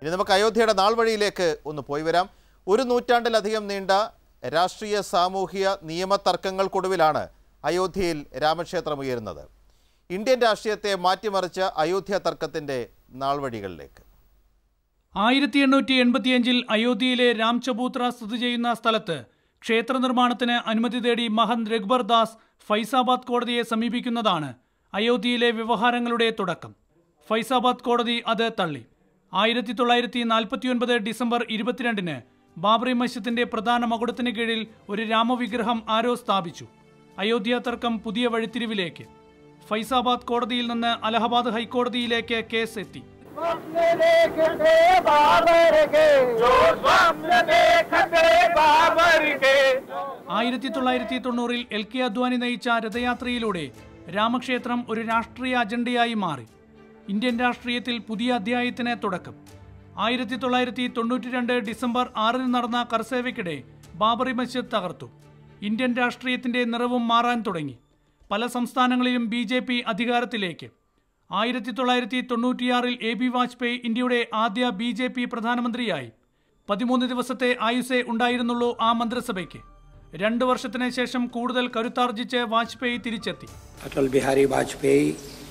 ഇനി നമുക്ക് അയോധ്യയുടെ നാൾ വഴിയിലേക്ക് ഒന്ന് പോയി വരാം ഒരു നൂറ്റാണ്ടിലധികം നീണ്ട രാഷ്ട്രീയ സാമൂഹിക നിയമ തർക്കങ്ങൾക്കൊടുവിലാണ് അയോധ്യയിൽ രാമക്ഷേത്രം ഉയരുന്നത് ഇന്ത്യൻ രാഷ്ട്രീയത്തെ മാറ്റിമറിച്ച അയോധ്യ തർക്കത്തിൻ്റെ നാൾവഴികളിലേക്ക് ആയിരത്തി എണ്ണൂറ്റി എൺപത്തിയഞ്ചിൽ അയോധ്യയിലെ രാംചബൂത്ര സ്ഥിതി ചെയ്യുന്ന സ്ഥലത്ത് ക്ഷേത്ര നിർമ്മാണത്തിന് അനുമതി തേടി മഹന്ത് രഘുബർ ദാസ് ഫൈസാബാദ് കോടതിയെ സമീപിക്കുന്നതാണ് അയോധ്യയിലെ വ്യവഹാരങ്ങളുടെ തുടക്കം ഫൈസാബാദ് കോടതി അത് തള്ളി ആയിരത്തി തൊള്ളായിരത്തി നാൽപ്പത്തിയൊൻപത് ഡിസംബർ ഇരുപത്തിരണ്ടിന് ബാബറി മസ്ജിദിന്റെ പ്രധാന മകുടത്തിന് കീഴിൽ ഒരു രാമവിഗ്രഹം ആരോ സ്ഥാപിച്ചു അയോധ്യ തർക്കം പുതിയ വഴിത്തിരിവിലേക്ക് ഫൈസാബാദ് കോടതിയിൽ നിന്ന് അലഹബാദ് ഹൈക്കോടതിയിലേക്ക് കേസ് എത്തി स्वप्न देखते बाबर के जो स्वप्न देखते बाबर के ആയിരത്തി തൊള്ളായിരത്തി തൊണ്ണൂറിൽ എൽ കെ അദ്വാനി നയിച്ച രഥയാത്രയിലൂടെ രാമക്ഷേത്രം ഒരു രാഷ്ട്രീയ അജണ്ടയായി മാറി ഇന്ത്യൻ രാഷ്ട്രീയത്തിൽ പുതിയ അധ്യായത്തിന് തുടക്കം ആയിരത്തി തൊള്ളായിരത്തി തൊണ്ണൂറ്റി രണ്ട് ഡിസംബർ ആറിന് നടന്ന കർസേവയ്ക്കിടെ ബാബറി മസ്ജിദ് തകർത്തു ഇന്ത്യൻ രാഷ്ട്രീയത്തിന്റെ നിറവും മാറാൻ തുടങ്ങി പല സംസ്ഥാനങ്ങളിലും ബി ജെ പി അധികാരത്തിലേക്ക് ആയിരത്തി തൊള്ളായിരത്തി തൊണ്ണൂറ്റിയാറിൽ എ ബി വാജ്പേയി ഇന്ത്യയുടെ ആദ്യ ബി ജെ പി പ്രധാനമന്ത്രിയായി പതിമൂന്ന് ദിവസത്തെ ആയുസേ ഉണ്ടായിരുന്നുള്ളൂ ആ മന്ത്രിസഭയ്ക്ക് രണ്ടു വർഷത്തിന് ശേഷം കൂടുതൽ കരുത്താർജിച്ച് വാജ്പേയി തിരിച്ചെത്തി अटल बिहारी वाजपेयी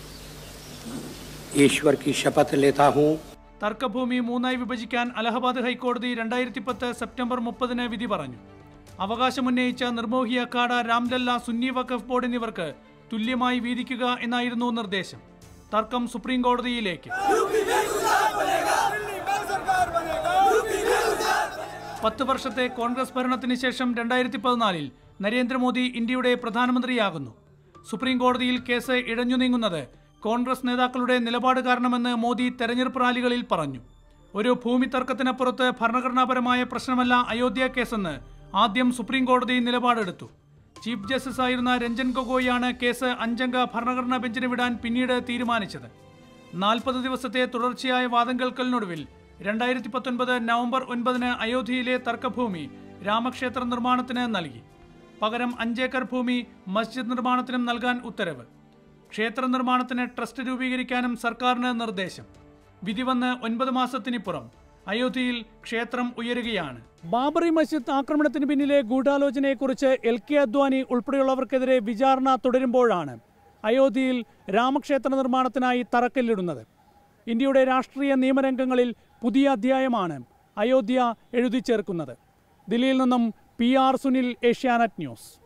ईश्वर की शपथ लेता हूँ തർക്കഭൂമി മൂന്നായി വിഭജിക്കാൻ അലഹബാദ് ഹൈക്കോടതി രണ്ടായിരത്തി പത്ത് സെപ്റ്റംബർ മുപ്പതിന് വിധി പറഞ്ഞു അവകാശമുന്നയിച്ച നിർമോഹി അഖാഡ രാംലല്ല സുന്നി വഖഫ് ബോർഡ് എന്നിവർക്ക് തുല്യമായി വീതിക്കുക എന്നായിരുന്നു നിർദ്ദേശം തർക്കം സുപ്രീം കോടതിയിലേക്ക് പത്ത് വർഷത്തെ കോൺഗ്രസ് ഭരണത്തിന് ശേഷം രണ്ടായിരത്തി പതിനാലിൽ നരേന്ദ്രമോദി ഇന്ത്യയുടെ പ്രധാനമന്ത്രിയാകുന്നു സുപ്രീം കോടതിയിൽ കേസ് ഇഴഞ്ഞു നീങ്ങുന്നത് കോൺഗ്രസ് നേതാക്കളുടെ നിലപാട് കാരണമെന്ന് മോദി തെരഞ്ഞെടുപ്പ് റാലികളിൽ പറഞ്ഞു ഒരു ഭൂമി തർക്കത്തിനപ്പുറത്ത് ഭരണഘടനാപരമായ പ്രശ്നമല്ല അയോധ്യ കേസെന്ന് ആദ്യം സുപ്രീം കോടതി നിലപാടെടുത്തു ചീഫ് ജസ്റ്റിസ് ആയിരുന്ന രഞ്ജൻ ഗൊഗോയാണ് കേസ് അഞ്ചംഗ ഭരണഘടനാ ബെഞ്ചിന് വിടാൻ പിന്നീട് തീരുമാനിച്ചത് നാൽപ്പത് ദിവസത്തെ തുടർച്ചയായ വാദം കേൾക്കലിനൊടുവിൽ രണ്ടായിരത്തി പത്തൊൻപത് നവംബർ ഒൻപതിന് അയോധ്യയിലെ തർക്കഭൂമി രാമക്ഷേത്ര നിർമ്മാണത്തിന് നൽകി പകരം അഞ്ചേക്കർ ഭൂമി മസ്ജിദ് നിർമ്മാണത്തിനും നൽകാൻ ഉത്തരവ് ക്ഷേത്ര നിർമ്മാണത്തിന് ട്രസ്റ്റ് രൂപീകരിക്കാനും സർക്കാരിന് നിർദ്ദേശം വിധി വന്ന് ഒൻപത് മാസത്തിനിപ്പുറം അയോധ്യയിൽ ക്ഷേത്രം ഉയരുകയാണ് ബാബറി മസ്ജിദ് ആക്രമണത്തിന് പിന്നിലെ ഗൂഢാലോചനയെക്കുറിച്ച് എൽ കെ അദ്വാനി ഉൾപ്പെടെയുള്ളവർക്കെതിരെ വിചാരണ തുടരുമ്പോഴാണ് അയോധ്യയിൽ രാമക്ഷേത്ര നിർമ്മാണത്തിനായി തറക്കല്ലിടുന്നത് ഇന്ത്യയുടെ രാഷ്ട്രീയ നിയമരംഗങ്ങളിൽ പുതിയ അധ്യായമാണ് അയോധ്യ എഴുതി ചേർക്കുന്നത് ദില്ലിയിൽ നിന്നും P R Sunil Asianet news